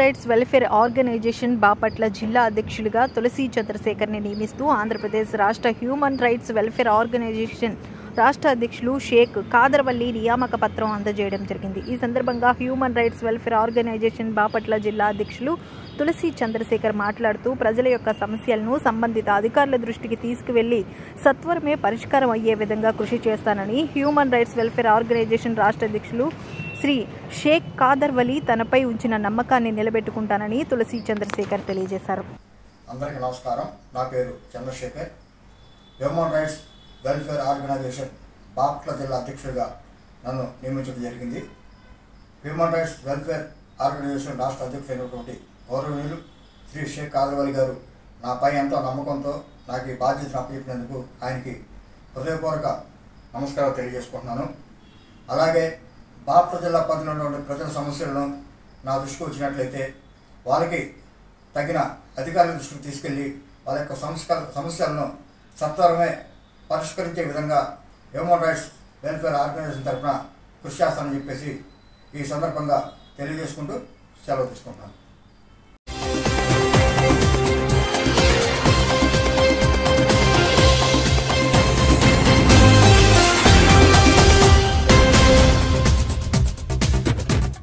rights welfare organization Bapatla జిల్లా అధ్యక్షులుగా తులసి చంద్రశేఖర్ని నియమిస్తూ ఆంధ్రప్రదేశ్ రాష్ట్ర హ్యూమన్ రైట్స్ వెల్ఫేర్ ఆర్గనైజేషన్ రాష్ట్ర అధ్యక్షులు షేక్ కాదర్వల్లి నియామక పత్రం అందజేయడం జరిగింది ఈ సందర్భంగా human rights welfare organization Bapatla జిల్లా అధ్యక్షులు తులసి చంద్రశేఖర్ మాట్లాడుతూ ప్రజల యొక్క సమస్యలను సంబంధిత అధికారుల దృష్టికి తీసుకువెళ్లి సత్వరమే పరిష్కారం అయ్యే విధంగా కృషి చేస్తానని హ్యూమన్ రైట్స్ వెల్ఫేర్ ఆర్గనైజేషన్ రాష్ట్ర అధ్యక్షులు శ్రీ షేక్ కాదర్వలి తనపై ఉంచిన నమ్మకాన్ని నిలబెట్టుకుంటానని తులసి చంద్రశేఖర్ తెలియజేశారు అందరికీ నమస్కారం నా పేరు Chandrashekar human rights welfare organization Bapatla జిల్లా అధ్యక్షుడిగా నన్ను నియమించడం జరిగింది హ్యూమన్ రైట్స్ వెల్ఫేర్ ఆర్గనైజేషన్ రాష్ట్ర అధ్యక్షుడైనటువంటి గౌరవనీయులు శ్రీ షేక్ కాదర్వలి గారు నాపై ఎంతో నమ్మకంతో నాకు ఈ బాధ్యతను అప్పచెప్పినందుకు ఆయనకి హృదయపూర్వక నమస్కారం తెలియజేసుకుంటున్నాను అలాగే బాపట్ల జిల్లా పరిధిలో ఉన్నటువంటి ప్రజల సమస్యలను నా దృష్టికి వచ్చినట్లయితే వాళ్ళకి తగిన అధికారుల దృష్టికి తీసుకెళ్ళి వాళ్ళ యొక్క సమస్య సమస్యలను సత్వరమే పరిష్కరించే విధంగా హ్యూమన్ రైట్స్ వెల్ఫేర్ ఆర్గనైజేషన్ తరఫున కృషి చేస్తానని చెప్పేసి ఈ సందర్భంగా తెలియజేసుకుంటూ సెలవు తీసుకుంటాను